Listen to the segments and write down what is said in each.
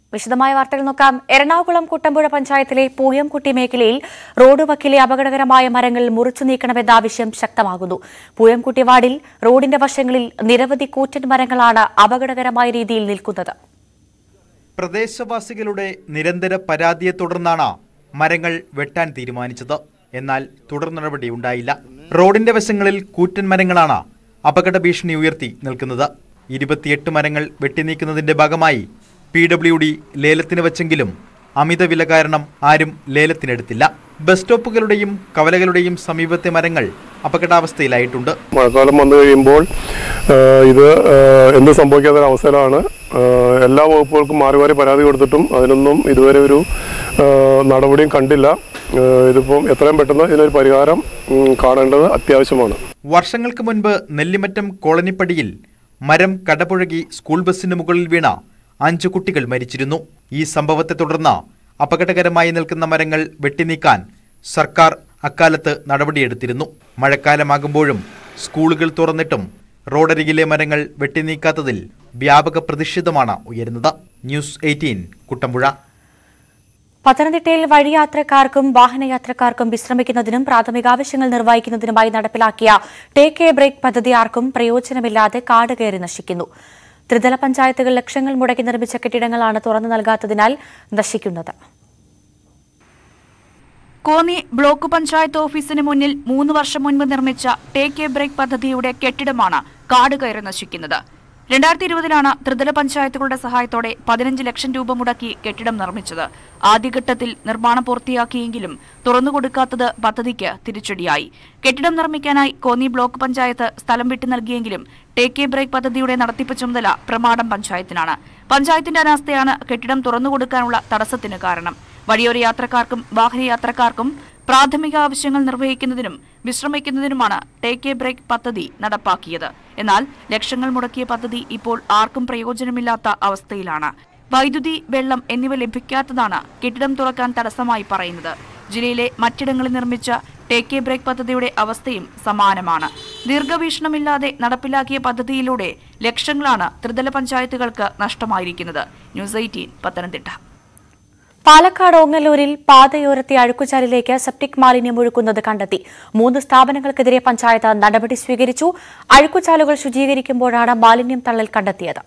വിശദമായ വാർത്തകൾ നോക്കാം എറണാകുളം കുട്ടമ്പുഴ പഞ്ചായത്തിലെ പൂയംകുട്ടി മേഖലയിൽ റോഡ് വക്കിലെ അപകടകരമായ മരങ്ങൾ മുറിച്ചു നീക്കണമെന്ന ആവശ്യം ശക്തമാകുന്നു പൂയംകുട്ടി വാർഡിൽ റോഡിന്റെ വശങ്ങളിൽ നിരവധി കൂറ്റൻ മരങ്ങളാണ് അപകടകരമായ രീതിയിൽ നിൽക്കുന്നത് പ്രദേശവാസികളുടെ നിരന്തര പരാതിയെ തുടർന്നാണ് മരങ്ങൾ വെട്ടാൻ തീരുമാനിച്ചത് എന്നാൽ തുടർ നടപടി ഉണ്ടായില്ല റോഡിന്റെ വശങ്ങളിൽ കൂറ്റൻ മരങ്ങളാണ് അപകട ഭീഷണി ഉയർത്തി നിൽക്കുന്നത് ഇരുപത്തിയെട്ട് മരങ്ങൾ വെട്ടിനീക്കുന്നതിന്റെ ഭാഗമായി പി ഡബ്ല്യു ഡി ലേലത്തിന് വച്ചെങ്കിലും അമിത വില കാരണം ആരും ലേലത്തിനെടുത്തില്ല ബസ് സ്റ്റോപ്പുകളുടെയും കവലകളുടെയും സമീപത്തെ മരങ്ങൾ അപകടാവസ്ഥയിലായിട്ടുണ്ട് മഴക്കാലം വന്നു കഴിയുമ്പോൾ ആ, ഇത് ആ, എന്ത് സംഭവിക്കാത്ത ഒരു അവസരമാണ് ആ, എല്ലാ വകുപ്പുകൾക്കും മാറി മാറി പരാതി കൊടുത്തിട്ടും അതിനൊന്നും ഇതുവരെ ഒരു ആ, നടപടിയും കണ്ടില്ല ആ, ഇതിപ്പം എത്രയും പെട്ടെന്ന് ഇതിനൊരു പരിഹാരം ഉം, കാണേണ്ടത് അത്യാവശ്യമാണ് വർഷങ്ങൾക്ക് മുൻപ് നെല്ലിമറ്റം കോളനിപ്പടിയിൽ മരം കടപുഴകി സ്കൂൾ ബസിന് മുകളിൽ വീണ അഞ്ചു കുട്ടികൾ മരിച്ചിരുന്നു ഈ സംഭവത്തെ തുടർന്ന് അപകടകരമായി നിൽക്കുന്ന മരങ്ങൾ വെട്ടിനീക്കാൻ സർക്കാർ അക്കാലത്ത് നടപടിയെടുത്തിരുന്നു മഴക്കാലമാകുമ്പോഴും സ്കൂളുകൾ തുറന്നിട്ടും റോഡരികിലെ മരങ്ങൾ വെട്ടിനീക്കാത്തതിൽ വ്യാപക പ്രതിഷേധമാണ് ഉയരുന്നത് ന്യൂസ് എയ്റ്റീൻ കുട്ടമ്പുഴ പത്തനംതിട്ടയിൽ വഴിയാത്രക്കാർക്കും വാഹനയാത്രക്കാർക്കും വിശ്രമിക്കുന്നതിനും പ്രാഥമിക ആവശ്യങ്ങൾ നിർവഹിക്കുന്നതിനുമായി നടപ്പിലാക്കിയ ടേക്ക് എ ബ്രേക്ക് പദ്ധതി ആർക്കും പ്രയോജനമില്ലാതെ കാട് കയറി നശിക്കുന്നു ത്രിതല പഞ്ചായത്തുകൾ ലക്ഷങ്ങൾ മുടക്കി നിർമ്മിച്ച കെട്ടിടങ്ങളാണ് തുറന്നു നൽകാത്തതിനാൽ നശിക്കുന്നത് കോന്നി ബ്ലോക്ക് പഞ്ചായത്ത് ഓഫീസിന് മുന്നിൽ മൂന്ന് വർഷം മുൻപ് നിർമ്മിച്ച ടേക്ക് എ ബ്രേക്ക് പദ്ധതിയുടെ കെട്ടിടമാണ് കാട് കയറി നശിക്കുന്നത് രണ്ടായിരത്തി ഇരുപതിലാണ് ത്രിതല പഞ്ചായത്തുകളുടെ സഹായത്തോടെ പതിനഞ്ച് ലക്ഷം രൂപ മുടക്കി കെട്ടിടം നിർമ്മിച്ചത് ആദ്യഘട്ടത്തിൽ നിർമ്മാണം പൂർത്തിയാക്കിയെങ്കിലും തുറന്നുകൊടുക്കാത്തത് പദ്ധതിക്ക് തിരിച്ചടിയായി കെട്ടിടം നിർമ്മിക്കാനായി കോന്നി ബ്ലോക്ക് പഞ്ചായത്ത് സ്ഥലം വിട്ടു നൽകിയെങ്കിലും ടേക്ക് എ ബ്രേക്ക് പദ്ധതിയുടെ നടത്തിപ്പ് ചുമതല പ്രമാടം പഞ്ചായത്തിനാണ് പഞ്ചായത്തിന്റെ അനാസ്ഥയാണ് കെട്ടിടം തുറന്നുകൊടുക്കാനുള്ള തടസ്സത്തിന് കാരണം വഴിയോര യാത്രക്കാർക്കും വാഹനയാത്രക്കാർക്കും പ്രാഥമിക ആവശ്യങ്ങൾ നിർവഹിക്കുന്നതിനും വിശ്രമിക്കുന്നതിനുമാണ് ടേക്ക് എ ബ്രേക്ക് പദ്ധതി നടപ്പാക്കിയത് എന്നാൽ ലക്ഷങ്ങൾ മുടക്കിയ പദ്ധതി ഇപ്പോൾ ആർക്കും പ്രയോജനമില്ലാത്ത അവസ്ഥയിലാണ് വൈദ്യുതി വെള്ളം എന്നിവ ലഭിക്കാത്തതാണ് കെട്ടിടം തുറക്കാൻ തടസ്സമായി പറയുന്നത് ജില്ലയിലെ മറ്റിടങ്ങളിൽ നിർമ്മിച്ച ടേക്ക് എ ബ്രേക്ക് പദ്ധതിയുടെ അവസ്ഥയും സമാനമാണ് ദീർഘവീക്ഷണമില്ലാതെ നടപ്പിലാക്കിയ പദ്ധതിയിലൂടെ ലക്ഷങ്ങളാണ് ത്രിതല പഞ്ചായത്തുകൾക്ക് നഷ്ടമായിരിക്കുന്നത് ന്യൂസ് എയ്റ്റീൻ പത്തനംതിട്ട പാലക്കാട് ഓങ്ങല്ലൂരിൽ പാതയോരത്തെ അഴുക്കുചാലിലേക്ക് സെപ്റ്റിക് മാലിന്യം ഒഴുക്കുന്നത് കണ്ടെത്തി മൂന്ന് സ്ഥാപനങ്ങൾക്കെതിരെ പഞ്ചായത്ത് നടപടി സ്വീകരിച്ചു അഴുക്കുചാലുകൾ ശുചീകരിക്കുമ്പോഴാണ് മാലിന്യം തള്ളൽ കണ്ടെത്തിയത്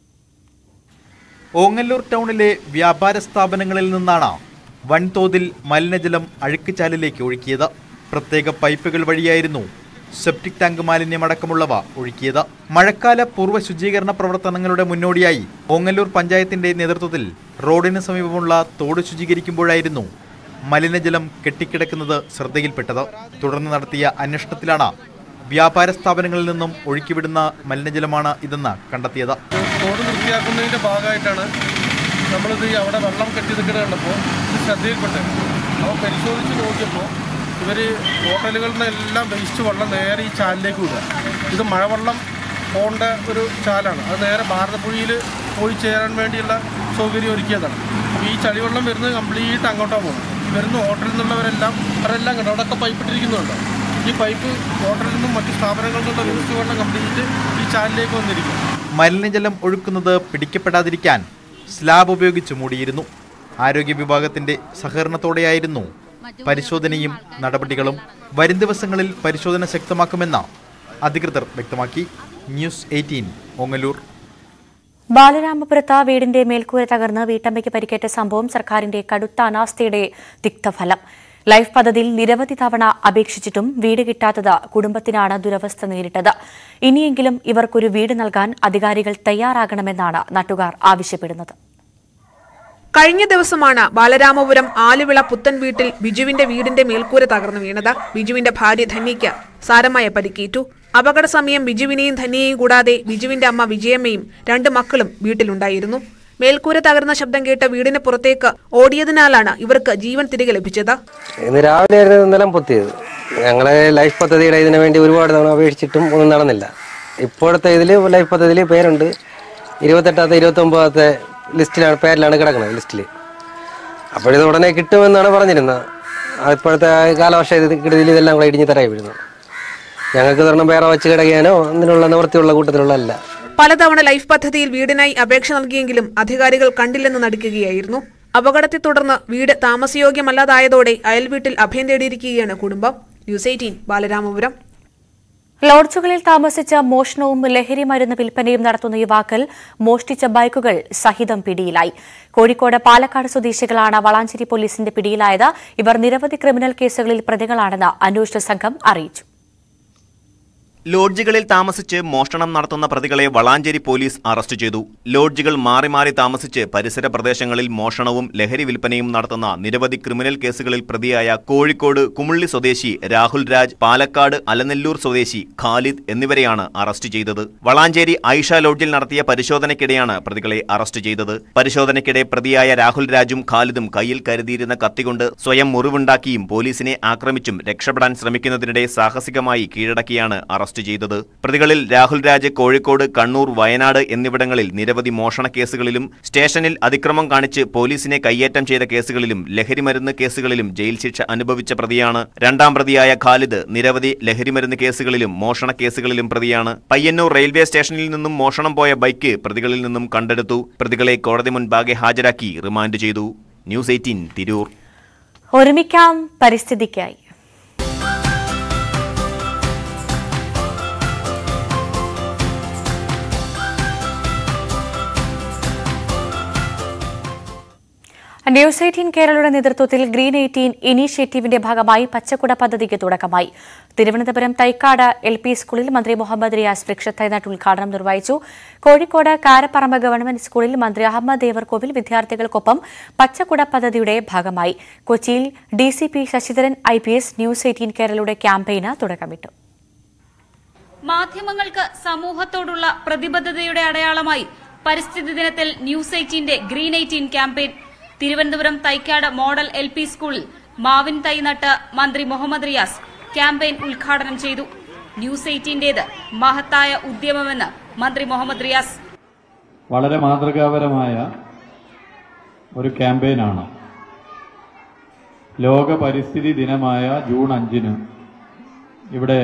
ഓങ്ങല്ലൂർ ടൗണിലെ വ്യാപാര സ്ഥാപനങ്ങളിൽ നിന്നാണ് വൻതോതിൽ മലിനജലം അഴുക്കുചാലിലേക്ക് ഒഴുക്കിയത് പ്രത്യേക പൈപ്പുകൾ വഴിയായിരുന്നു സെപ്റ്റിക് ടാങ്ക് മാലിന്യമടക്കമുള്ളവ ഒഴുക്കിയത് മഴക്കാല പൂർവ്വ ശുചീകരണ പ്രവർത്തനങ്ങളുടെ മുന്നോടിയായി ഓങ്ങല്ലൂർ പഞ്ചായത്തിന്റെ നേതൃത്വത്തിൽ റോഡിന് സമീപമുള്ള തോട് ശുചീകരിക്കുമ്പോഴായിരുന്നു മലിനജലം കെട്ടിക്കിടക്കുന്നത് ശ്രദ്ധയിൽപ്പെട്ടത് തുടർന്ന് നടത്തിയ അന്വേഷണത്തിലാണ് വ്യാപാര സ്ഥാപനങ്ങളിൽ നിന്നും ഒഴുക്കിവിടുന്ന മലിനജലമാണ് ഇതെന്ന് കണ്ടെത്തിയത് റോഡ് വൃത്തിയാക്കുന്നതിൻ്റെ ഭാഗമായിട്ടാണ് നമ്മളിത് ഈ അവിടെ വെള്ളം കെട്ടി നിൽക്കുന്നത് കണ്ടപ്പോൾ ഇത് ശ്രദ്ധയിൽപ്പെട്ടത് അപ്പോൾ പരിശോധിച്ച് നോക്കിയപ്പോൾ ഇവർ ഹോട്ടലുകളിൽ നിന്നെല്ലാം വേസ്റ്റ് വെള്ളം നേരെ ഈ ചാലിലേക്ക് വിടുക ഇത് മഴവെള്ളം പോകേണ്ട ഒരു ചാലാണ് അത് നേരെ ഭാരതപ്പുഴയിൽ പോയി ചേരാൻ വേണ്ടിയുള്ള സൗകര്യം ഒരുക്കിയതാണ് അപ്പോൾ ഈ ചളിവെള്ളം വരുന്നത് കംപ്ലീറ്റ് അങ്ങോട്ടാണ് പോകുന്നത് ഈ വരുന്ന ഹോട്ടലിൽ നിന്നുള്ളവരെല്ലാം അവരെല്ലാം കണ്ടോ അവിടെയൊക്കെ പൈപ്പ് ഇട്ടിരിക്കുന്നുണ്ടോ ഈ പൈപ്പ് ഹോട്ടലിൽ നിന്നും മറ്റ് സ്ഥാപനങ്ങളിൽ നിന്നുള്ള വേസ്റ്റ് വെള്ളം കംപ്ലീറ്റ് ഈ ചാലിലേക്ക് വന്നിരിക്കും മലിനജലം ഒഴുക്കുന്നത് പിടിക്കപ്പെടാതിരിക്കാൻ സ്ലാബ് ഉപയോഗിച്ച് മൂടിയിരുന്നു ആരോഗ്യ വിഭാഗത്തിന്റെ സഹകരണത്തോടെയായിരുന്നു പരിശോധനയും നടപടികളും വരും ദിവസങ്ങളിൽ പരിശോധന ശക്തമാക്കുമെന്ന് അധികൃതർ വ്യക്തമാക്കി ന്യൂസ് എയ്റ്റീൻ ഓങ്ങല്ലൂർ ബാലരാമപുരത്ത് വീടിന്റെ മേൽക്കൂര തകർന്ന് വീട്ടമ്മയ്ക്ക് പരിക്കേറ്റ സംഭവം സർക്കാരിന്റെ കടുത്ത അനാസ്ഥയുടെ തിക്തഫലം ലൈഫ് പദ്ധതിയിൽ നിരവധി തവണ അപേക്ഷിച്ചിട്ടും വീട് കിട്ടാത്തത് കുടുംബത്തിനാണ് ദുരവസ്ഥ നേരിട്ടത് ഇനിയെങ്കിലും ഇവർക്കൊരു വീട് നൽകാൻ അധികാരികൾ തയ്യാറാകണമെന്നാണ് നാട്ടുകാർ ആവശ്യപ്പെടുന്നത് കഴിഞ്ഞ ദിവസമാണ് ബാലരാമപുരം ആലുവിള പുത്തൻ വീട്ടിൽ ബിജുവിന്റെ വീടിന്റെ മേൽക്കൂര തകർന്നു വീണത് ബിജുവിന്റെ ഭാര്യ ധന്യയ്ക്ക് സാരമായ പരിക്കേറ്റു അപകട സമയം ബിജുവിനെയും ധന്യയെയും കൂടാതെ ബിജുവിന്റെ അമ്മ വിജയമ്മയും രണ്ട് മക്കളും വീട്ടിലുണ്ടായിരുന്നു മേൽക്കൂര തകർന്ന ശബ്ദം കേട്ട് വീടിന് പുറത്തേക്ക് ഓടിയതിനാലാണ് ഇവർക്ക് ജീവൻ തിരികെ ലഭിച്ചത് ഇന്ന് രാവിലെ ആയിരുന്നു നിലം പൊത്തിയത് ഞങ്ങളെ ലൈഫ് പദ്ധതിയുടെ ഇതിനു വേണ്ടി ഒരുപാട് തവണ അപേക്ഷിച്ചിട്ടും ഒന്നും നടന്നില്ല ഇപ്പോഴത്തെ ഇതിൽ ലൈഫ് പദ്ധതിയിൽ പേരുണ്ട് ഇരുപത്തെട്ടാമത്തെ ഇരുപത്തൊമ്പതാമത്തെ ലിസ്റ്റിലാണ് പേരിലാണ് കിടക്കുന്നത് ലിസ്റ്റിൽ അപ്പോഴിത് ഉടനെ കിട്ടുമെന്നാണ് പറഞ്ഞിരുന്നത് ആ ഇപ്പോഴത്തെ കാലവർഷ ഇതിൽ ഇതെല്ലാം കൂടെ ഇടിഞ്ഞ് തറയി വീഴുന്നു ഞങ്ങൾക്ക് തരണം വേറെ വെച്ച് കിടക്കാനോ അതിനുള്ള നിവൃത്തിയുള്ള കൂട്ടത്തിലുള്ള അല്ല പലതവണ ലൈഫ് പദ്ധതിയിൽ വീടിനായി അപേക്ഷ നൽകിയെങ്കിലും അധികാരികൾ കണ്ടില്ലെന്ന് നടിക്കുകയായിരുന്നു അപകടത്തെ തുടർന്ന് വീട് താമസയോഗ്യമല്ലാതായതോടെ അയൽവീട്ടിൽ അഭയം തേടിയിരിക്കുകയാണ് കുടുംബം ന്യൂസ് എയ്റ്റീൻ ബാലരാമപുരം ലോഡ്ജുകളിൽ താമസിച്ച മോഷണവും ലഹരി മരുന്ന് വിൽപ്പനയും നടത്തുന്ന യുവാക്കൾ മോഷ്ടിച്ച ബൈക്കുകൾ സഹിതം പിടിയിലായി കോഴിക്കോട് പാലക്കാട് സ്വദേശികളാണ് വളാഞ്ചേരി പോലീസിന്റെ പിടിയിലായത് ഇവർ നിരവധി ക്രിമിനൽ കേസുകളിൽ പ്രതികളാണെന്ന് അന്വേഷണ സംഘം അറിയിച്ചു ലോഡ്ജുകളിൽ താമസിച്ച് മോഷണം നടത്തുന്ന പ്രതികളെ വളാഞ്ചേരി പോലീസ് അറസ്റ്റ് ചെയ്തു ലോഡ്ജുകൾ മാറി മാറി താമസിച്ച് പരിസര പ്രദേശങ്ങളിൽ മോഷണവും ലഹരി വിൽപ്പനയും നടത്തുന്ന നിരവധി ക്രിമിനൽ കേസുകളിൽ പ്രതിയായ കോഴിക്കോട് കുമുള്ളി സ്വദേശി രാഹുൽ രാജ് പാലക്കാട് അലനെല്ലൂർ സ്വദേശി ഖാലിദ് എന്നിവരെയാണ് അറസ്റ്റ് ചെയ്തത് വളാഞ്ചേരി ഐഷ ലോഡ്ജിൽ നടത്തിയ പരിശോധനയ്ക്കിടെയാണ് പ്രതികളെ അറസ്റ്റ് ചെയ്തത് പരിശോധനയ്ക്കിടെ പ്രതിയായ രാഹുൽ രാജും ഖാലിദും കയ്യിൽ കരുതിയിരുന്ന കത്തികൊണ്ട് സ്വയം മുറിവുണ്ടാക്കിയും പോലീസിനെ ആക്രമിച്ചും രക്ഷപ്പെടാൻ ശ്രമിക്കുന്നതിനിടെ സാഹസികമായി കീഴടക്കിയാണ് അറസ്റ്റ് ചെയ്തത് പ്രതികളിൽ രാഹുൽ രാജ് കോഴിക്കോട് കണ്ണൂർ വയനാട് എന്നിവിടങ്ങളിൽ നിരവധി മോഷണ കേസുകളിലും സ്റ്റേഷനിൽ അതിക്രമം കാണിച്ച് പോലീസിനെ കയ്യേറ്റം ചെയ്ത കേസുകളിലും ലഹരിമരുന്ന് കേസുകളിലും ജയിൽ ശിക്ഷ അനുഭവിച്ച പ്രതിയാണ് രണ്ടാം പ്രതിയായ ഖാലിദ് നിരവധി ലഹരിമരുന്ന് കേസുകളിലും മോഷണ കേസുകളിലും പ്രതിയാണ് പയ്യന്നൂർ റെയിൽവേ സ്റ്റേഷനിൽ നിന്നും മോഷണം പോയ ബൈക്ക് പ്രതികളിൽ നിന്നും കണ്ടെടുത്തു പ്രതികളെ കോടതി മുൻപാകെ ഹാജരാക്കി റിമാൻഡ് ചെയ്തു ന്യൂസ് എയ്റ്റീൻ തിരൂർ ഒരുമിക്കാം പരിസ്ഥിതിക്കായി ന്യൂസ് എയ്റ്റീൻ കേരളയുടെ നേതൃത്വത്തിൽ ഗ്രീൻ എയ്റ്റീൻ ഇനീഷ്യേറ്റീവിന്റെ ഭാഗമായി പച്ചക്കുട പദ്ധതിക്ക് തുടക്കമായി തിരുവനന്തപുരം തൈക്കാട് എൽ പി സ്കൂളിൽ മന്ത്രി മുഹമ്മദ് റിയാസ് വൃക്ഷത്തൈ നട്ട് ഉദ്ഘാടനം നിർവഹിച്ചു കോഴിക്കോട് കാരപ്പറമ്പ് ഗവൺമെന്റ് സ്കൂളിൽ മന്ത്രി അഹമ്മദ് ദേവർകോവിൽ വിദ്യാർത്ഥികൾക്കൊപ്പം പച്ചക്കുട പദ്ധതിയുടെ ഭാഗമായി കൊച്ചിയിൽ D C P Sasidharan I P S news eighteen കേരളയുടെ ക്യാമ്പയിന് തുടക്കമിട്ടു മാധ്യമങ്ങൾക്ക് സമൂഹത്തോടുള്ള പ്രതിബദ്ധതയുടെ അടയാളമായി പരിസ്ഥിതി ദിനത്തിൽ ന്യൂസ് എയ്റ്റീന്റെ green eighteen campaign Thiruvananthapuram Thycaud model L P സ്കൂളിൽ മാവിൻ തൈ നട്ട് മന്ത്രി മുഹമ്മദ് റിയാസ് ക്യാമ്പയിൻ ഉദ്ഘാടനം ചെയ്തു ന്യൂസ് എയ്റ്റീന്റേത് മഹത്തായ ഉദ്യമമെന്ന് മന്ത്രി മുഹമ്മദ് റിയാസ് വളരെ മാതൃകാപരമായ ഒരു ക്യാമ്പയിനാണ് ലോക പരിസ്ഥിതി ദിനമായ ജൂൺ അഞ്ചിന് ഇവിടെ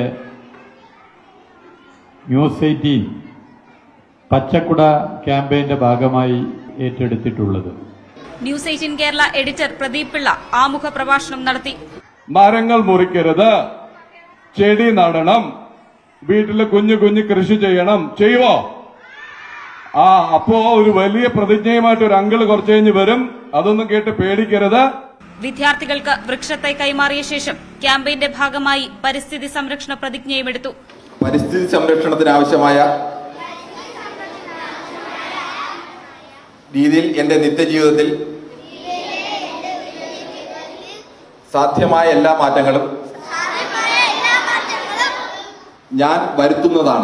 ന്യൂസ് എയ്റ്റീൻ പച്ചക്കുട ക്യാമ്പയിന്റെ ഭാഗമായി ഏറ്റെടുത്തിട്ടുള്ളത് news eighteen Kerala editor Pradeep Pillai ആമുഖ പ്രഭാഷണം നടത്തി മരങ്ങൾ മുറിക്കരുത് ചെടി നടണം വീട്ടിൽ കുഞ്ഞു കുഞ്ഞു കൃഷി ചെയ്യണം ചെയ്യുവോ ആ അപ്പോ ഒരു വലിയ പ്രതിജ്ഞയുമായിട്ട് ഒരു അങ്കിള് കുറച്ചു കഴിഞ്ഞ് വരും അതൊന്നും കേട്ട് പേടിക്കരുത് വിദ്യാർത്ഥികൾക്ക് വൃക്ഷത്തൈ കൈമാറിയ ശേഷം ക്യാമ്പയിന്റെ ഭാഗമായി പരിസ്ഥിതി സംരക്ഷണ പ്രതിജ്ഞയും എടുത്തു പരിസ്ഥിതി സംരക്ഷണത്തിന് ആവശ്യമായ രീതിയിൽ എൻ്റെ നിത്യജീവിതത്തിൽ സാധ്യമായ എല്ലാ മാറ്റങ്ങളും ഞാൻ വരുത്തുന്നതാണ്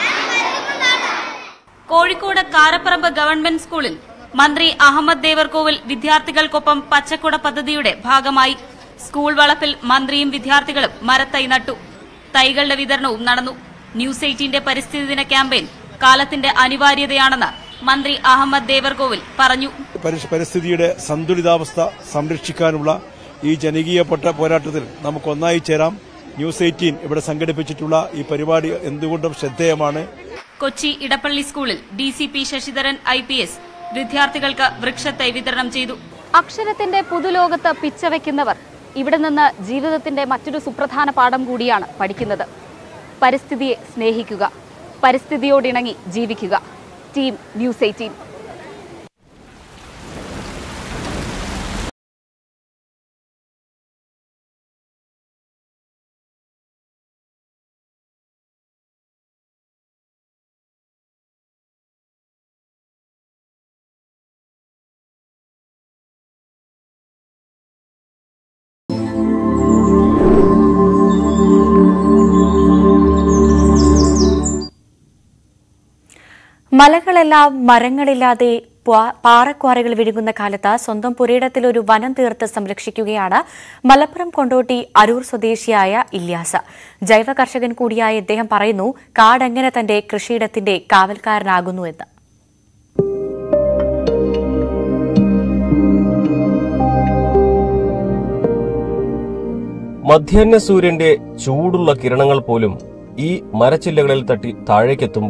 കോഴിക്കോട് കാരപ്പറമ്പ് ഗവൺമെന്റ് സ്കൂളിൽ മന്ത്രി അഹമ്മദ് ദേവർകോവിൽ വിദ്യാർത്ഥികൾക്കൊപ്പം പച്ചക്കുട പദ്ധതിയുടെ ഭാഗമായി സ്കൂൾ വളപ്പിൽ മന്ത്രിയും വിദ്യാർത്ഥികളും മരത്തൈ നട്ടു തൈകളുടെ വിതരണവും നടന്നു ന്യൂസ് എയ്റ്റീന്റെ പരിസ്ഥിതി ദിന ക്യാമ്പയിൻ കാലത്തിന്റെ അനിവാര്യതയാണെന്ന് മന്ത്രി അഹമ്മദ് ദേവർകോവിൽ പറഞ്ഞു പരിസ്- പരിസ്ഥിതിയുടെ സന്തുലിതാവസ്ഥ സംരക്ഷിക്കാനുള്ള ഈ ജനകീയപ്പെട്ട പോരാട്ടത്തിൽ നമുക്ക് ഒന്നായി ചേരാം ന്യൂസ് എയ്റ്റീൻ ഇവിടെ സംഘടിപ്പിച്ചിട്ടുള്ള ഈ പരിപാടി എന്തുകൊണ്ടും ശ്രദ്ധേയമാണ് കൊച്ചി ഇടപ്പള്ളി സ്കൂളിൽ D C P Sasidharan I P S വിദ്യാർത്ഥികൾക്ക് വൃക്ഷത്തൈ വിതരണം ചെയ്തു അക്ഷരത്തിന്റെ പുതുലോകത്ത് പിച്ചവെക്കുന്നവർ ഇവിടെ നിന്ന് ജീവിതത്തിന്റെ മറ്റൊരു സുപ്രധാന പാഠം കൂടിയാണ് പഠിക്കുന്നത് പരിസ്ഥിതിയെ സ്നേഹിക്കുക പരിസ്ഥിതിയോടിണങ്ങി ജീവിക്കുക ടീം ന്യൂസ് എയ്റ്റീൻ മലകളെല്ലാം മരങ്ങളില്ലാതെ പാ- പാറക്വാറികൾ വിഴുങ്ങുന്ന കാലത്ത് സ്വന്തം പുരയിടത്തിൽ ഒരു വനം തീർത്ത് സംരക്ഷിക്കുകയാണ് മലപ്പുറം കൊണ്ടോട്ടി അരൂർ സ്വദേശിയായ ഇല്യാസ് ജൈവ കർഷകൻ കൂടിയായ ഇദ്ദേഹം പറയുന്നു കാടെങ്ങനെ തന്റെ കൃഷിയിടത്തിന്റെ കാവൽക്കാരനാകുന്നു എന്ന് മധ്യാഹ്ന സൂര്യന്റെ ചൂടുള്ള കിരണങ്ങൾ പോലും ഈ മരച്ചില്ലകളിൽ തട്ടി താഴേക്കെത്തുമ്പോൾ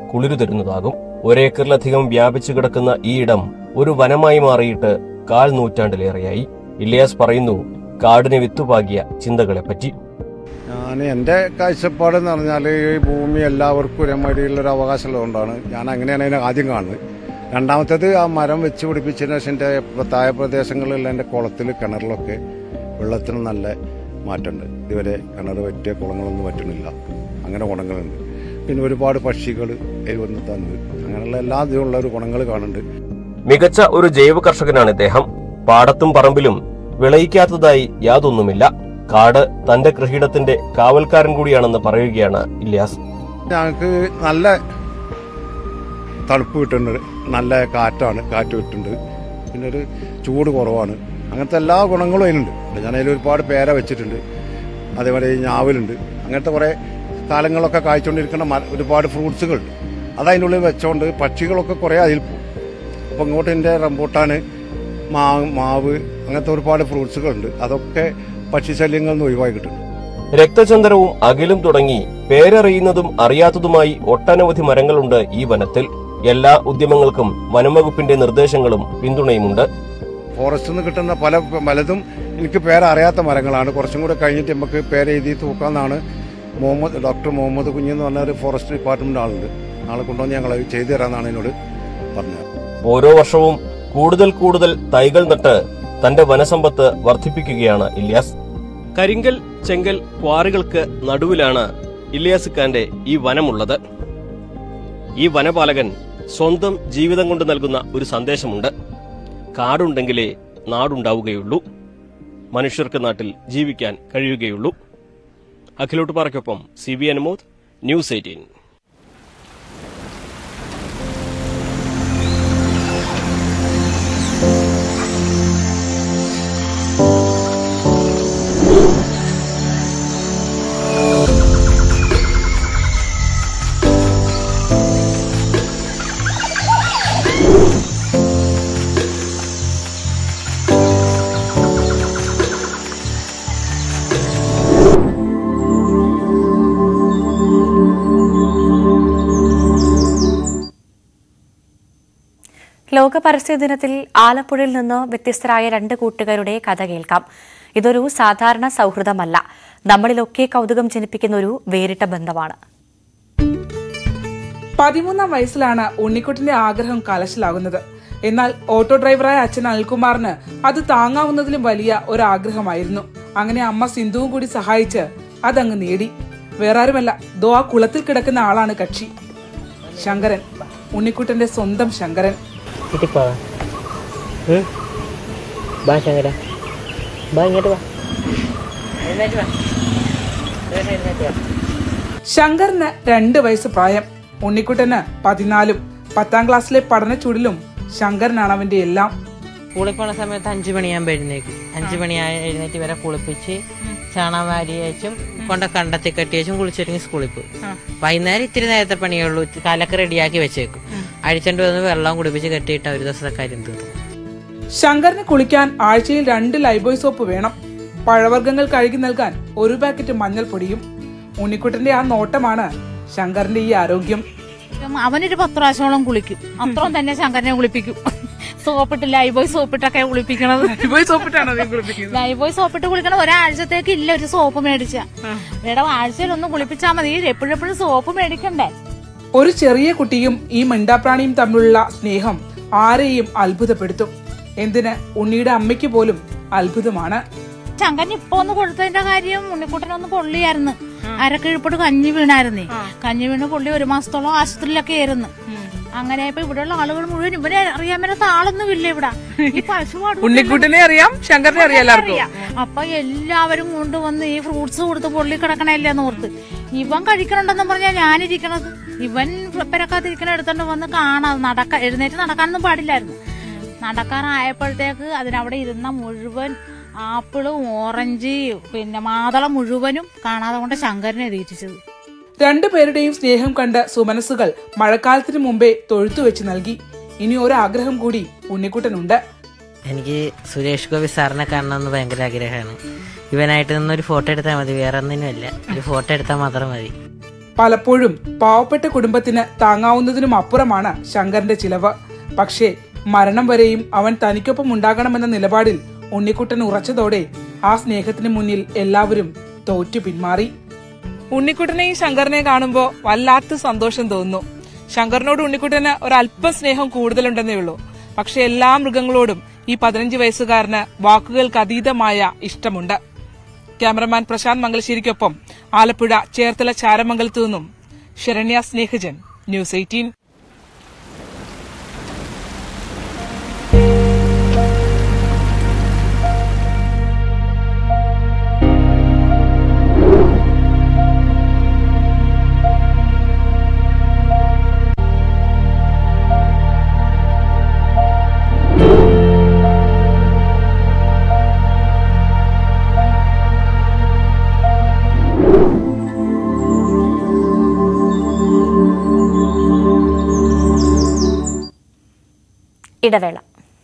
കുളിരു തരുന്നതാകും ഒരേക്കറിലധികം വ്യാപിച്ചു കിടക്കുന്ന ഈ ഇടം ഒരു വനമായി മാറിയിട്ട് കാൽ നൂറ്റാണ്ടിലേറെയായി ഇലിയാസ് പറയുന്നു കാടിന് വിത്തുപാകിയ ചിന്തകളെപ്പറ്റി ഞാൻ എൻ്റെ കാഴ്ചപ്പാടെന്ന് പറഞ്ഞാൽ ഈ ഭൂമി എല്ലാവർക്കും ഒരേമാതിരിയുള്ളൊരു അവകാശമുള്ളതുകൊണ്ടാണ് ഞാൻ അങ്ങനെയാണ് അതിനെ ആദ്യം കാണുന്നത് രണ്ടാമത്തേത് ആ മരം വെച്ച് പിടിപ്പിച്ചതിന് ശേഷം എൻ്റെ താഴെ പ്രദേശങ്ങളിലുള്ള എൻ്റെ കുളത്തിൽ കിണറിലൊക്കെ വെള്ളത്തിന് നല്ല മാറ്റമുണ്ട് ഇതുവരെ കിണർ പറ്റിയ കുളങ്ങളൊന്നും പറ്റണില്ല അങ്ങനെ ഗുണങ്ങളുണ്ട് പിന്നെ ഒരുപാട് പക്ഷികൾ വന്ന് തന്ന് അങ്ങനെയുള്ള എല്ലാ ഇതിലുള്ള ഒരു ഗുണങ്ങൾ കാണുന്നുണ്ട് മികച്ച ഒരു ജൈവ കർഷകനാണ് ഇദ്ദേഹം പാടത്തും പറമ്പിലും വിളയിക്കാത്തതായി യാതൊന്നുമില്ല കാട് തന്റെ കൃഷിയിടത്തിന്റെ കാവൽക്കാരൻ കൂടിയാണെന്ന് പറയുകയാണ് ഇല്യാസ് ഞങ്ങൾക്ക് നല്ല തണുപ്പ് കിട്ടുന്നുണ്ട് നല്ല കാറ്റാണ് കാറ്റ് കിട്ടുന്നുണ്ട് പിന്നെ ഒരു ചൂട് കുറവാണ് അങ്ങനത്തെ എല്ലാ ഗുണങ്ങളും അതിനുണ്ട് ഞാൻ അതിൽ ഒരുപാട് പേര വെച്ചിട്ടുണ്ട് അതേപോലെ ഈ ഞാവലുണ്ട് അങ്ങനത്തെ കുറേ കാലങ്ങളൊക്കെ കായ്ച്ചുകൊണ്ടിരിക്കുന്ന മര- ഒരുപാട് ഫ്രൂട്ട്സുകളുണ്ട് അത് അതിൻ്റെ ഉള്ളിൽ വെച്ചോണ്ട് പക്ഷികളൊക്കെ കുറേ അതിൽ പോകും അപ്പോൾ ഇങ്ങോട്ട് എൻ്റെ റംബൂട്ടാൻ മാവ് മാവ് അങ്ങനത്തെ ഒരുപാട് ഫ്രൂട്ട്സുകളുണ്ട് അതൊക്കെ പക്ഷിശല്യങ്ങളിൽ നിന്ന് ഒഴിവാക്കി കിട്ടും രക്തചന്ദ്രവും അകിലും തുടങ്ങി പേരറിയുന്നതും അറിയാത്തതുമായി ഒട്ടനവധി മരങ്ങളുണ്ട് ഈ വനത്തിൽ എല്ലാ ഉദ്യമങ്ങൾക്കും വനംവകുപ്പിന്റെ നിർദ്ദേശങ്ങളും പിന്തുണയുമുണ്ട് ഫോറസ്റ്റിൽ നിന്ന് കിട്ടുന്ന പല പലതും എനിക്ക് പേരറിയാത്ത മരങ്ങളാണ് കുറച്ചും കൂടെ കഴിഞ്ഞിട്ട് നമുക്ക് പേര് എഴുതി തൂക്കാമെന്നാണ് മുഹമ്മദ് ഡോക്ടർ മുഹമ്മദ് കുഞ്ഞ് എന്ന് പറഞ്ഞ ഒരു ഫോറസ്റ്റ് ഡിപ്പാർട്ട്മെന്റ് ആളുണ്ട് നാളെ കൊണ്ടുവന്ന് ഞങ്ങൾ അത് ചെയ്തു തരാമെന്നാണ് എന്നോട് പറഞ്ഞത് ഓരോ വർഷവും കൂടുതൽ കൂടുതൽ തൈകൾ നട്ട് തന്റെ വനസമ്പത്ത് വർദ്ധിപ്പിക്കുകയാണ് ഇല്യാസ് കരിങ്കൽ ചെങ്കൽ ക്വാറികൾക്ക് നടുവിലാണ് ഇല്യാസ് ഖാന്റെ ഈ വനമുള്ളത് ഈ വനപാലകൻ സ്വന്തം ജീവിതം കൊണ്ട് നൽകുന്ന ഒരു സന്ദേശമുണ്ട് കാടുണ്ടെങ്കിലേ നാടുണ്ടാവുകയുള്ളൂ മനുഷ്യർക്ക് നാട്ടിൽ ജീവിക്കാൻ കഴിയുകയുള്ളൂ അഖിലോട്ട് പാറയ്ക്കൊപ്പം C B Anumod news eighteen ലോക പരിസ്ഥിതി ദിനത്തിൽ ആലപ്പുഴയിൽ നിന്ന് വ്യത്യസ്തരായ രണ്ട് കൂട്ടുകാരുടെ കഥ കേൾക്കാം ഇതൊരു സാധാരണ സൗഹൃദമല്ല നമ്മളിലൊക്കെ കൗതുകം ജനിപ്പിക്കുന്ന ഒരു വേറിട്ട ബന്ധമാണ് പതിമൂന്നാം വയസ്സിലാണ് ഉണ്ണിക്കുട്ടിന്റെ ആഗ്രഹം കലശലാകുന്നത് എന്നാൽ ഓട്ടോ ഡ്രൈവറായ അച്ഛൻ അനിൽകുമാറിന് അത് താങ്ങാവുന്നതിലും വലിയ ഒരു ആഗ്രഹമായിരുന്നു അങ്ങനെ അമ്മ സിന്ധുവും കൂടി സഹായിച്ച് അതങ്ങ് നേടി വേറാരുമല്ല ദോ ആ കുളത്തിൽ കിടക്കുന്ന ആളാണ് കക്ഷി ശങ്കരൻ ഉണ്ണിക്കുട്ടന്റെ സ്വന്തം ശങ്കരൻ വീട്ടിൽ പോവാ ഉം? ബാ ശങ്കര ബാ ഇങ്ങോട്ട് വാ എഴുന്നേറ്റ് വാ എഴുന്നേറ്റ് എഴുന്നേറ്റ് വാ ശങ്കറിന് രണ്ട് വയസ്സ് പ്രായം ഉണ്ണിക്കുട്ടന് പതിനാലും പത്താം ക്ലാസ്സിലെ പഠനച്ചൂടിലും ശങ്കരനാണ് അവന്റെ എല്ലാം സ്കൂളിൽ പോണ സമയത്ത് അഞ്ചു മണിയാകുമ്പോൾ എഴുന്നേക്കും അഞ്ചു മണിയായി എഴുന്നേറ്റ് വരെ കുളിപ്പിച്ച് ചാണകം വാരി അയച്ചും കൊണ്ട കണ്ടത്തി കെട്ടി വെച്ചും കുളിച്ചൊരുങ്ങി സ്കൂളിൽ പോകും വൈകുന്നേരം ഇത്തിരി നേരത്തെ പണിയുള്ളൂ കാലൊക്കെ റെഡിയാക്കി വെച്ചേക്കും അഴിച്ചോണ്ട് വന്ന് വെള്ളം കുടിപ്പിച്ച് കെട്ടിയിട്ട് ഒരു ദിവസത്തെ കാര്യം തീർന്നു ശങ്കറിന് കുളിക്കാൻ ആഴ്ചയിൽ രണ്ട് ലൈബോയ് സോപ്പ് വേണം പഴവർഗ്ഗങ്ങൾ കഴുകി നൽകാൻ ഒരു പാക്കറ്റ് മഞ്ഞൾപ്പൊടിയും ഉണ്ണിക്കുട്ടന്റെ ആ നോട്ടമാണ് ശങ്കറിന്റെ ഈ ആരോഗ്യം അവനൊരു പത്ത് പ്രാവശ്യത്തോളം കുളിക്കും അത്രയും തന്നെ ശങ്കരനെ കുളിപ്പിക്കും സോപ്പിട്ട് ലൈബോയ് സോപ്പിട്ടൊക്കെ കുളിപ്പിക്കണത് ലൈബോയ് സോപ്പിട്ടാണോ നീ കുളിപ്പിക്കുന്നത് ലൈബോയ് സോപ്പിട്ട് കുളിക്കണ ഒരാഴ്ചത്തേക്ക് ഇല്ല ഒരു സോപ്പ് മേടിച്ച മേഡം ആഴ്ചയിൽ ഒന്ന് കുളിപ്പിച്ചാൽ മതി എപ്പോഴെപ്പോഴും സോപ്പ് മേടിക്കണ്ടേ ഒരു ചെറിയ കുട്ടിയും ഈ മിണ്ടാപ്രാണിയും തമ്മിലുള്ള സ്നേഹം ആരെയും അത്ഭുതപ്പെടുത്തും എന്തിന് ഉണ്ണിയുടെ അമ്മയ്ക്ക് പോലും അത്ഭുതമാണ് ശങ്കരൻ ഇപ്പൊ ഒന്ന് കൊടുത്തതിന്റെ കാര്യം ഉണ്ണിക്കുട്ടനൊന്ന് പൊള്ളിയായിരുന്നു അരക്കിഴിപ്പോട്ട് കഞ്ഞി വീണായിരുന്നേ കഞ്ഞി വീണ് പൊള്ളി ഒരു മാസത്തോളം ആശുപത്രിയിലൊക്കെ ആയിരുന്നു അങ്ങനെ ഇപ്പൊ ഇവിടെയുള്ള ആളുകൾ മുഴുവൻ ഇവരെ അറിയാൻ മേലാത്ത ആളൊന്നും ഇല്ല ഇവിടെ ഈ പശുപാട് ഉണ്ണിക്കുട്ടനെ അറിയാം ശങ്കറിനെ അറിയാം എല്ലാവർക്കും അപ്പൊ എല്ലാവരും കൊണ്ടുവന്ന് ഈ ഫ്രൂട്ട്സ് കൊടുത്ത് പൊള്ളി കിടക്കണല്ലേ ഓർത്ത് ഇവൻ കഴിക്കണുണ്ടെന്ന് പറഞ്ഞാൽ ഞാനിരിക്കണത് ഇവൻ പെരക്കാത്തിരിക്കണ എടുത്തോണ്ട് വന്ന് കാണാം നടക്ക എഴുന്നേറ്റ് നടക്കാനൊന്നും പാടില്ലായിരുന്നു നടക്കാറായപ്പോഴത്തേക്ക് അതിനവിടെ ഇരുന്ന മുഴുവൻ ആപ്പിളും ഓറഞ്ച് പിന്നെ മാതളം മുഴുവനും കാണാതെ കൊണ്ട് ശങ്കരനെ എഴുതിച്ചത് രണ്ടുപേരുടെയും സ്നേഹം കണ്ട് സുമനസ്സുകൾ മഴക്കാലത്തിന് മുമ്പേ തൊഴുത്തു വെച്ച് നൽകി ഇനി ഒരാഗ്രഹം കൂടി ഉണ്ണിക്കുട്ടനുണ്ട് എനിക്ക് സുരേഷ് ഗോപി സാറിനെ കാണണമെന്ന് ഭയങ്കര ആഗ്രഹമാണ് ഇവനായിട്ട് നിന്നൊരു ഫോട്ടോ എടുത്താൽ മതി വേറെ ഒന്നിനുമല്ല ഒരു ഫോട്ടോ എടുത്താൽ മാത്രം മതി പലപ്പോഴും പാവപ്പെട്ട കുടുംബത്തിന് താങ്ങാവുന്നതിനും അപ്പുറമാണ് ശങ്കറിന്റെ ചിലവ് പക്ഷേ മരണം വരെയും അവൻ തനിക്കൊപ്പം ഉണ്ടാകണമെന്ന നിലപാടിൽ ഉണ്ണിക്കുട്ടൻ ഉറച്ചതോടെ ആ സ്നേഹത്തിന് മുന്നിൽ എല്ലാവരും തോറ്റു പിന്മാറി ഉണ്ണിക്കുട്ടനെയും ശങ്കറിനെ കാണുമ്പോൾ വല്ലാത്ത സന്തോഷം തോന്നുന്നു ശങ്കറിനോട് ഉണ്ണിക്കുട്ടന് ഒരല്പം സ്നേഹം കൂടുതലുണ്ടെന്നേ ഉള്ളൂ പക്ഷെ എല്ലാ മൃഗങ്ങളോടും ഈ പതിനഞ്ച് വയസ്സുകാരന് വാക്കുകൾക്ക് അതീതമായ ഇഷ്ടമുണ്ട് ക്യാമറമാൻ പ്രശാന്ത് മംഗലശ്ശേരിക്കൊപ്പം ആലപ്പുഴ ചേർത്തല ചാരമംഗലത്തു നിന്നും ശരണ്യ സ്നേഹജൻ ന്യൂസ് എയ്റ്റീൻ ഇടവേള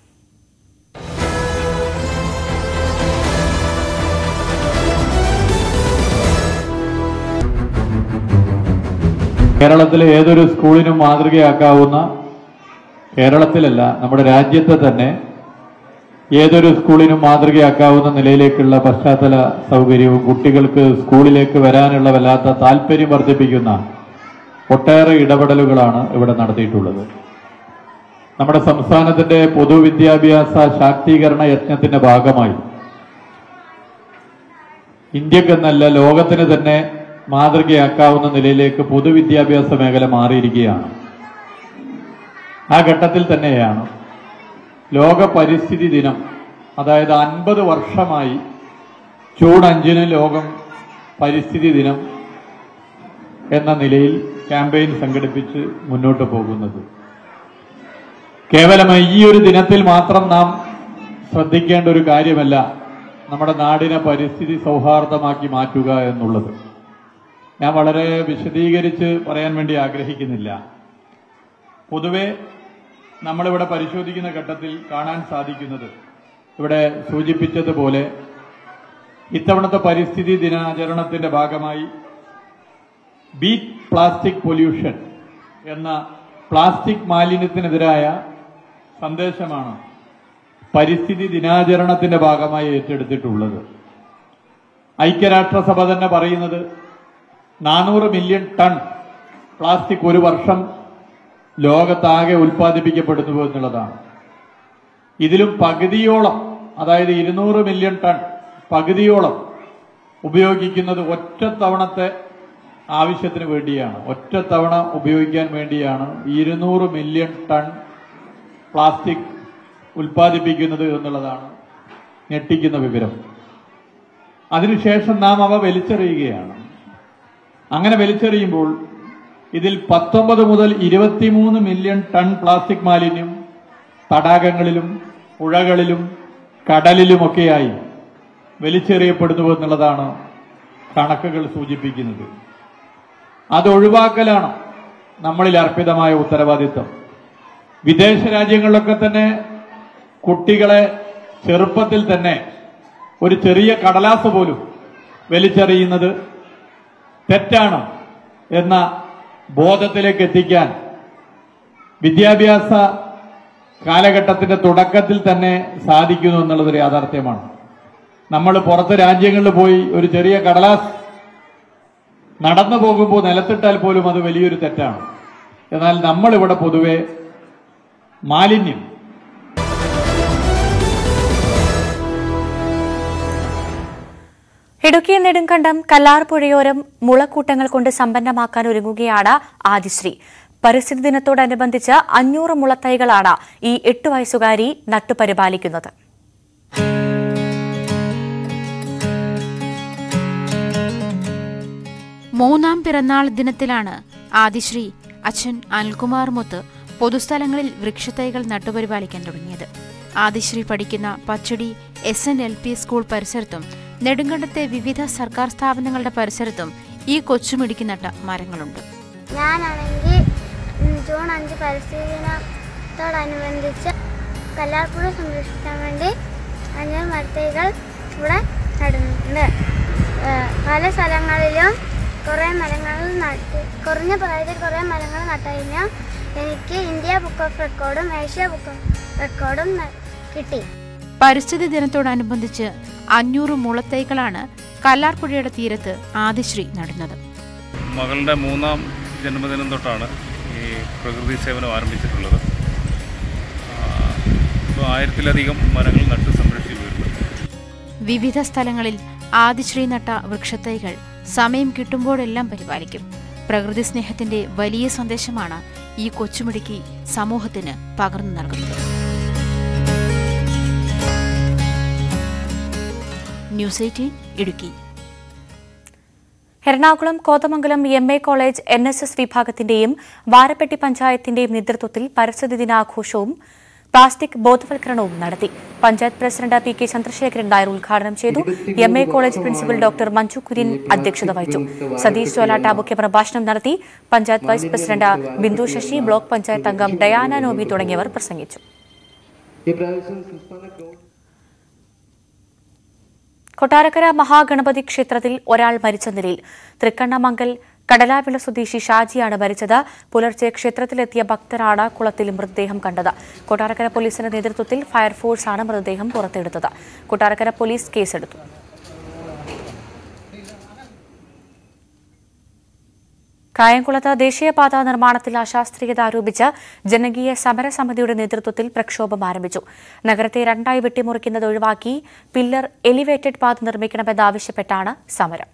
കേരളത്തിലെ ഏതൊരു സ്കൂളിനും മാതൃകയാക്കാവുന്ന കേരളത്തിലല്ല നമ്മുടെ രാജ്യത്തെ തന്നെ ഏതൊരു സ്കൂളിനും മാതൃകയാക്കാവുന്ന നിലയിലേക്കുള്ള പശ്ചാത്തല സൗകര്യവും കുട്ടികൾക്ക് സ്കൂളിലേക്ക് വരാനുള്ള വല്ലാത്ത താല്പര്യം വർദ്ധിപ്പിക്കുന്ന ഒട്ടേറെ ഇടപെടലുകളാണ് ഇവിടെ നടത്തിയിട്ടുള്ളത് നമ്മുടെ സംസ്ഥാനത്തിന്റെ പൊതുവിദ്യാഭ്യാസ ശാക്തീകരണ യജ്ഞത്തിന്റെ ഭാഗമായി ഇന്ത്യക്കെന്നല്ല ലോകത്തിന് തന്നെ മാതൃകയാക്കാവുന്ന നിലയിലേക്ക് പൊതുവിദ്യാഭ്യാസ മേഖല മാറിയിരിക്കുകയാണ് ആ ഘട്ടത്തിൽ തന്നെയാണ് ലോക പരിസ്ഥിതി ദിനം അതായത് അൻപത് വർഷമായി ജൂൺ അഞ്ചിന് ലോകം പരിസ്ഥിതി ദിനം എന്ന നിലയിൽ ക്യാമ്പയിൻ സംഘടിപ്പിച്ച് മുന്നോട്ട് പോകുന്നത് കേവലം ഈ ഒരു ദിനത്തിൽ മാത്രം നാം ശ്രദ്ധിക്കേണ്ട ഒരു കാര്യമല്ല നമ്മുടെ നാടിനെ പരിസ്ഥിതി സൗഹാർദ്ദമാക്കി മാറ്റുക എന്നുള്ളത് ഞാൻ വളരെ വിശദീകരിച്ച് പറയാൻ വേണ്ടി ആഗ്രഹിക്കുന്നില്ല പൊതുവെ നമ്മളിവിടെ പരിശോധിക്കുന്ന ഘട്ടത്തിൽ കാണാൻ സാധിക്കുന്നത് ഇവിടെ സൂചിപ്പിച്ചതുപോലെ ഇത്തവണത്തെ പരിസ്ഥിതി ദിനാചരണത്തിന്റെ ഭാഗമായി ബീറ്റ് പ്ലാസ്റ്റിക് പൊല്യൂഷൻ എന്ന പ്ലാസ്റ്റിക് മാലിന്യത്തിനെതിരായ സന്ദേശമാണ് പരിസ്ഥിതി ദിനാചരണത്തിന്റെ ഭാഗമായി ഏറ്റെടുത്തിട്ടുള്ളത് ഐക്യരാഷ്ട്രസഭ തന്നെ പറയുന്നത് നാനൂറ് മില്യൺ ടൺ പ്ലാസ്റ്റിക് ഒരു വർഷം ലോകത്താകെ ഉൽപ്പാദിപ്പിക്കപ്പെടുന്നു എന്നുള്ളതാണ് ഇതിലും പകുതിയോളം അതായത് ഇരുന്നൂറ് മില്യൺ ടൺ പകുതിയോളം ഉപയോഗിക്കുന്നത് ഒറ്റത്തവണത്തെ ആവശ്യത്തിന് വേണ്ടിയാണ് ഒറ്റത്തവണ ഉപയോഗിക്കാൻ വേണ്ടിയാണ് ഇരുന്നൂറ് മില്യൺ ടൺ പ്ലാസ്റ്റിക് ഉൽപ്പാദിപ്പിക്കുന്നത് എന്നുള്ളതാണ് ഞെട്ടിക്കുന്ന വിവരം അതിനുശേഷം നാം അവ വലിച്ചെറിയുകയാണ് അങ്ങനെ വലിച്ചെറിയുമ്പോൾ ഇതിൽ പത്തൊമ്പത് മുതൽ ഇരുപത്തിമൂന്ന് മില്യൺ ടൺ പ്ലാസ്റ്റിക് മാലിന്യം തടാകങ്ങളിലും പുഴകളിലും കടലിലുമൊക്കെയായി വലിച്ചെറിയപ്പെടുന്നു എന്നുള്ളതാണ് കണക്കുകൾ സൂചിപ്പിക്കുന്നത് അത് ഒഴിവാക്കലാണ് നമ്മളിൽ അർപ്പിതമായ ഉത്തരവാദിത്വം വിദേശ രാജ്യങ്ങളിലൊക്കെ തന്നെ കുട്ടികളെ ചെറുപ്പത്തിൽ തന്നെ ഒരു ചെറിയ കടലാസ് പോലും വലിച്ചെറിയുന്നത് തെറ്റാണ് എന്ന ബോധത്തിലേക്ക് എത്തിക്കാൻ വിദ്യാഭ്യാസ കാലഘട്ടത്തിന്റെ തുടക്കത്തിൽ തന്നെ സാധിക്കുന്നു എന്നുള്ളതൊരു യാഥാർത്ഥ്യമാണ് നമ്മൾ പുറത്ത് രാജ്യങ്ങളിൽ പോയി ഒരു ചെറിയ കടലാസ് നടന്നു പോകുമ്പോൾ നിലത്തിട്ടാൽ പോലും അത് വലിയൊരു തെറ്റാണ് എന്നാൽ നമ്മളിവിടെ പൊതുവെ മാലിന്യം ഇടുക്കി നെടുങ്കണ്ടം കല്ലാർ പുഴയോരം മുളക്കൂട്ടങ്ങൾ കൊണ്ട് സമ്പന്നമാക്കാൻ ഒരുങ്ങുകയാണ് ആദിശ്രീ പരിസ്ഥിതി ദിനത്തോടനുബന്ധിച്ച് അഞ്ഞൂറ് മുളത്തൈകളാണ് ഈ എട്ട് വയസ്സുകാരി നട്ടുപരിപാലിക്കുന്നത് മൂന്നാം പിറന്നാൾ ദിനത്തിലാണ് ആദിശ്രീ അച്ഛൻ അനിൽകുമാർ മുത്ത് പൊതുസ്ഥലങ്ങളിൽ വൃക്ഷത്തൈകൾ നട്ടുപരിപാലിക്കാൻ തുടങ്ങിയത് ആദിശ്രീ പഠിക്കുന്ന Pachadi S N L P school പരിസരത്തും നെടുങ്കണ്ടത്തെ വിവിധ സർക്കാർ സ്ഥാപനങ്ങളുടെ പരിസരത്തും ഈ കൊച്ചുമിടുക്കി നട്ട മരങ്ങളുണ്ട് ഞാനാണെങ്കിൽ ഉം, ജൂൺ അഞ്ച് പരിസ്ഥിതി ദിനത്തോടനുബന്ധിച്ച് കല്ലാർപ്പുഴ സംരക്ഷിക്കാൻ വേണ്ടി അഞ്ഞൂറ് മരത്തൈകൾ ഇവിടെ നടുന്നുണ്ട് ഏഹ് പല സ്ഥലങ്ങളിലും കുറേ മരങ്ങൾ നട്ട് കുറഞ്ഞ പ്രായത്തിൽ കുറേ മരങ്ങൾ നട്ടു കഴിഞ്ഞാൽ എനിക്ക് ഇന്ത്യ ബുക്ക് ഓഫ് റെക്കോർഡും ഏഷ്യ ബുക്ക് ഓഫ് റെക്കോർഡും ന- കിട്ടി പരിസ്ഥിതി ദിനത്തോടനുബന്ധിച്ച് അഞ്ഞൂറ് മുളത്തൈകളാണ് കല്ലാർപ്പുഴയുടെ തീരത്ത് ആദിശ്രീ നടുന്നത് മകളുടെ മൂന്നാം ജന്മദിനം തൊട്ടാണ് ഈ പ്രകൃതി സേവനം ആരംഭിച്ചിട്ടുള്ളത് ഇപ്പോൾ ആയിരത്തിലധികം മരങ്ങൾ നട്ട് സംരക്ഷിച്ചു വരുന്നുണ്ട് വിവിധ സ്ഥലങ്ങളിൽ ആദിശ്രീ നട്ട വൃക്ഷത്തൈകൾ സമയം കിട്ടുമ്പോഴെല്ലാം പരിപാലിക്കും പ്രകൃതി സ്നേഹത്തിന്റെ വലിയ സന്ദേശമാണ് ഈ കൊച്ചുമിടുക്കി സമൂഹത്തിന് പകർന്നു നൽകുന്നത് news eighteen Idukki Ernakulam Kothamangalam M A college N S S വിഭാഗത്തിന്റെയും വാരപ്പെട്ടി പഞ്ചായത്തിന്റെയും നേതൃത്വത്തിൽ പരിസ്ഥിതി ദിനാഘോഷവും പ്ലാസ്റ്റിക് ബോധവൽക്കരണവും നടത്തി panchayat president P K Chandrasekharan Nair ഉദ്ഘാടനം ചെയ്തു M A college principal doctor Manju Kurian അധ്യക്ഷത വഹിച്ചു സതീഷ് ചോലാട്ട മുഖ്യ പ്രഭാഷണം നടത്തി panchayat vice president Bindu Sasi block panchayat അംഗം ഡയാന നോബി തുടങ്ങിയവർ പ്രസംഗിച്ചു കൊട്ടാരക്കര മഹാഗണപതി ക്ഷേത്രത്തിൽ ഒരാൾ മരിച്ച നിലയിൽ തൃക്കണ്ണമംഗൽ കടലാവിള സ്വദേശി ഷാജിയാണ് മരിച്ചത് പുലർച്ചെ ക്ഷേത്രത്തിലെത്തിയ ഭക്തരാണ് കുളത്തിൽ മൃതദേഹം കണ്ടത് കൊട്ടാരക്കര പോലീസിന്റെ നേതൃത്വത്തിൽ ഫയർഫോഴ്സാണ് മൃതദേഹം പുറത്തെടുത്തത് കൊട്ടാരക്കര പോലീസ് കേസെടുത്തു കായംകുളത്ത് ദേശീയപാത നിർമ്മാണത്തിൽ അശാസ്ത്രീയത ആരോപിച്ച് ജനകീയ സമരസമിതിയുടെ നേതൃത്വത്തിൽ പ്രക്ഷോഭം ആരംഭിച്ചു നഗരത്തെ രണ്ടായി വെട്ടിമുറിക്കുന്നത് ഒഴിവാക്കി പില്ലർ എലിവേറ്റഡ് പാത നിർമ്മിക്കണമെന്നാവശ്യപ്പെട്ടാണ് സമരം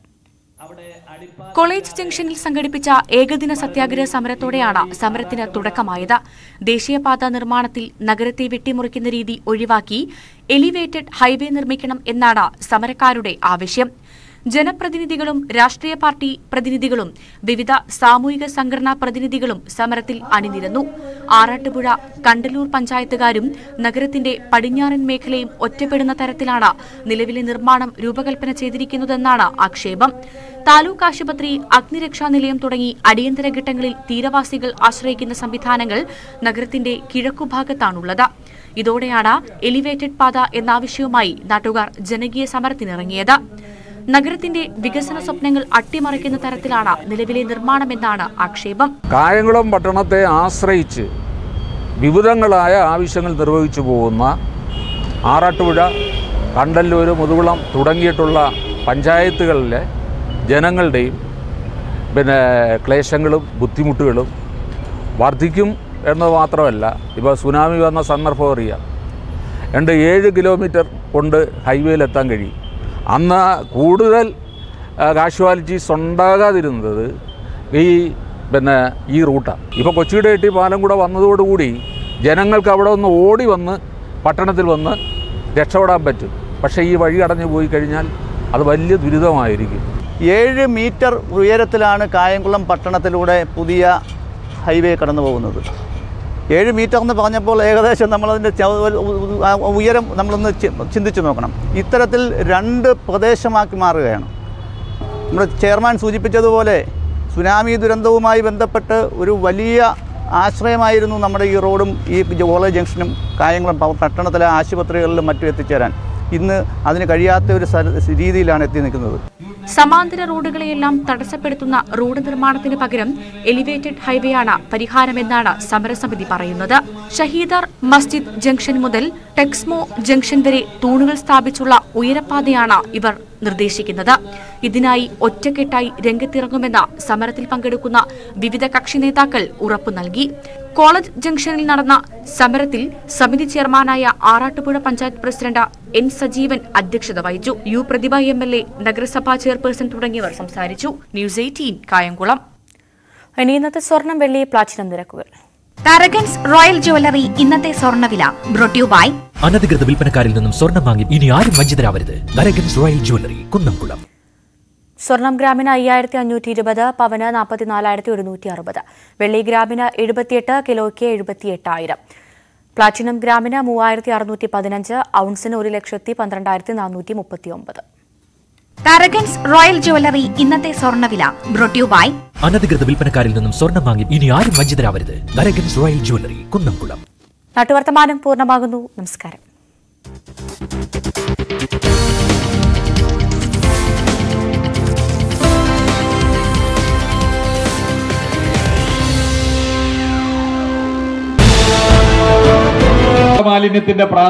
കോളേജ് ജംഗ്ഷനിൽ സംഘടിപ്പിച്ച ഏകദിന സത്യാഗ്രഹ സമരത്തോടെയാണ് സമരത്തിന് തുടക്കമായത് ദേശീയപാത നിർമ്മാണത്തിൽ നഗരത്തെ വെട്ടിമുറിക്കുന്ന രീതി ഒഴിവാക്കി എലിവേറ്റഡ് ഹൈവേ നിർമ്മിക്കണം എന്നാണ് സമരക്കാരുടെ ആവശ്യം ജനപ്രതിനിധികളും രാഷ്ട്രീയ പാർട്ടി പ്രതിനിധികളും വിവിധ സാമൂഹിക സംഘടനാ പ്രതിനിധികളും സമരത്തിൽ അണിനിരന്നു ആറാട്ടുപുഴ കണ്ടലൂർ പഞ്ചായത്തുകാരും നഗരത്തിന്റെ പടിഞ്ഞാറൻ മേഖലയും ഒറ്റപ്പെടുന്ന തരത്തിലാണ് നിലവിലെ നിർമ്മാണം രൂപകൽപ്പന ചെയ്തിരിക്കുന്നതെന്നാണ് ആക്ഷേപം താലൂക്ക് ആശുപത്രി അഗ്നിരക്ഷാ നിലയം തുടങ്ങി അടിയന്തര ഘട്ടങ്ങളിൽ തീരവാസികൾ ആശ്രയിക്കുന്ന സംവിധാനങ്ങൾ നഗരത്തിന്റെ കിഴക്കുഭാഗത്താണുള്ളത് ഇതോടെയാണ് എലിവേറ്റഡ് പാത എന്നാവശ്യവുമായി നാട്ടുകാർ ജനകീയ സമരത്തിനിറങ്ങിയത് നഗരത്തിന്റെ വികസന സ്വപ്നങ്ങൾ അട്ടിമറിക്കുന്ന തരത്തിലാണ് നിലവിലെ നിർമ്മാണമെന്നാണ് ആക്ഷേപം കായംകുളം പട്ടണത്തെ ആശ്രയിച്ച് വിവിധങ്ങളായ ആവശ്യങ്ങൾ നിർവഹിച്ചു പോകുന്ന ആറാട്ടുപുഴ കണ്ടല്ലൂർ മുതുകുളം തുടങ്ങിയിട്ടുള്ള പഞ്ചായത്തുകളിലെ ജനങ്ങളുടെയും പിന്നെ ക്ലേശങ്ങളും ബുദ്ധിമുട്ടുകളും വർദ്ധിക്കും എന്ന് മാത്രമല്ല ഇപ്പോൾ സുനാമി വന്ന സന്ദർഭം അറിയാം രണ്ട് ഏഴ് കിലോമീറ്റർ കൊണ്ട് ഹൈവേയിലെത്താൻ കഴിയും അന്ന് കൂടുതൽ കാഷ്വാലിറ്റീസ് ഉണ്ടാകാതിരുന്നത് ഈ പിന്നെ ഈ റൂട്ടാണ് ഇപ്പോൾ കൊച്ചിയുടെ എട്ടി പാലം കൂടെ വന്നതോടുകൂടി ജനങ്ങൾക്ക് അവിടെ ഒന്ന് ഓടി വന്ന് പട്ടണത്തിൽ വന്ന് രക്ഷപ്പെടാൻ പറ്റും പക്ഷേ ഈ വഴി അടഞ്ഞു പോയി കഴിഞ്ഞാൽ അത് വലിയ ദുരിതമായിരിക്കും ഏഴ് മീറ്റർ ഉയരത്തിലാണ് കായംകുളം പട്ടണത്തിലൂടെ പുതിയ ഹൈവേ കടന്നു പോകുന്നത് ഏഴ് മീറ്റർ എന്ന് പറഞ്ഞപ്പോൾ ഏകദേശം നമ്മളതിൻ്റെ ച- ഉ- ആ ഉയരം നമ്മളൊന്ന് ചി- ചിന്തിച്ചു നോക്കണം ഇത്തരത്തിൽ രണ്ട് പ്രദേശമാക്കി മാറുകയാണ് നമ്മുടെ ചെയർമാൻ സൂചിപ്പിച്ചതുപോലെ സുനാമി ദുരന്തവുമായി ബന്ധപ്പെട്ട് ഒരു വലിയ ആശ്രയമായിരുന്നു നമ്മുടെ ഈ റോഡും ഈ കോളേജ് ജംഗ്ഷനും കായംകുളം പ- പട്ടണത്തിലെ ആശുപത്രികളിലും മറ്റും എത്തിച്ചേരാൻ ഇന്ന് അതിന് കഴിയാത്ത ഒരു സ്ഥല- രീതിയിലാണ് എത്തി നിൽക്കുന്നത് സമാന്തര റോഡുകളെയെല്ലാം തടസ്സപ്പെടുത്തുന്ന റോഡ് നിർമ്മാണത്തിന് പകരം എലിവേറ്റഡ് ഹൈവേയാണ് പരിഹാരമെന്നാണ് സമരസമിതി പറയുന്നത് ഷഹീദാർ മസ്ജിദ് ജംഗ്ഷൻ മുതൽ ടെക്സ്മോ ജംഗ്ഷൻ വരെ തൂണുകൾ സ്ഥാപിച്ചുള്ള ഉയരപ്പാതയാണ് ഇവർ നിർദ്ദേശിക്കുന്നത് ഇതിനായി ഒറ്റക്കെട്ടായി രംഗത്തിറങ്ങുമെന്ന് സമരത്തിൽ പങ്കെടുക്കുന്ന വിവിധ കക്ഷി നേതാക്കൾ ഉറപ്പു നൽകി കോളേജ് ജംഗ്ഷനിൽ നടന്ന സമരത്തിൽ സമിതി ചെയർമാനായ ആറാട്ടുപുഴ പഞ്ചായത്ത് പ്രസിഡന്റ് എൻ സജീവൻ അധ്യക്ഷത വഹിച്ചു U Prathibha M L A നഗരസഭാ ചെയർപേഴ്സൺ തുടങ്ങിയവർ സംസാരിച്ചു ന്യൂസ് എയ്റ്റീൻ കായംകുളം ഇനി ഇന്നത്തെ സ്വർണം വെള്ളി പ്ലാറ്റിനം നിരക്കുകൾ കരകൻസ് റോയൽ ജ്വല്ലറി ഇന്നത്തെ സ്വർണ്ണവില ബ്രോട്യൂ ബൈ അനധികൃത വിൽപ്പനക്കാരിൽ നിന്നും സ്വർണം വാങ്ങി ഇനി ആരും വഞ്ചിതരാവരുത് കരകൻസ് റോയൽ ജ്വല്ലറി കുന്നംകുളം സ്വർണം ഗ്രാമിന് അയ്യായിരത്തി അഞ്ഞൂറ്റി ഇരുപത് പവന് നാൽപ്പത്തിനാലായിരത്തി ഒരുന്നൂറ്റി അറുപത് വെള്ളി ഗ്രാമിന് എഴുപത്തിയെട്ട് കിലോയ്ക്ക് എഴുപത്തിയെട്ടായിരം പ്ലാറ്റിനം ഗ്രാമിന് മൂവായിരത്തി അറുന്നൂറ്റി പതിനഞ്ച് ഔൺസിന് ഒരു ലക്ഷത്തി പന്ത്രണ്ടായിരത്തി നാനൂറ്റി മുപ്പത്തി ഒമ്പത് കരകൻസ് റോയൽ ജ്വല്ലറി ഇന്നത്തെ സ്വർണ്ണവില ബ്രോട്യൂ ബൈ അനധികൃത വിൽപ്പനക്കാരിൽ നിന്നും സ്വർണം വാങ്ങി ഇനി ആരും വഞ്ചിതരാവരുത് കരകൻസ് റോയൽ ജ്വല്ലറി കുന്നംകുളം നാട്ടുവർത്തമാനം പൂർണ്ണമാകുന്നു നമസ്കാരം മാലിന്യത്തിന്റെ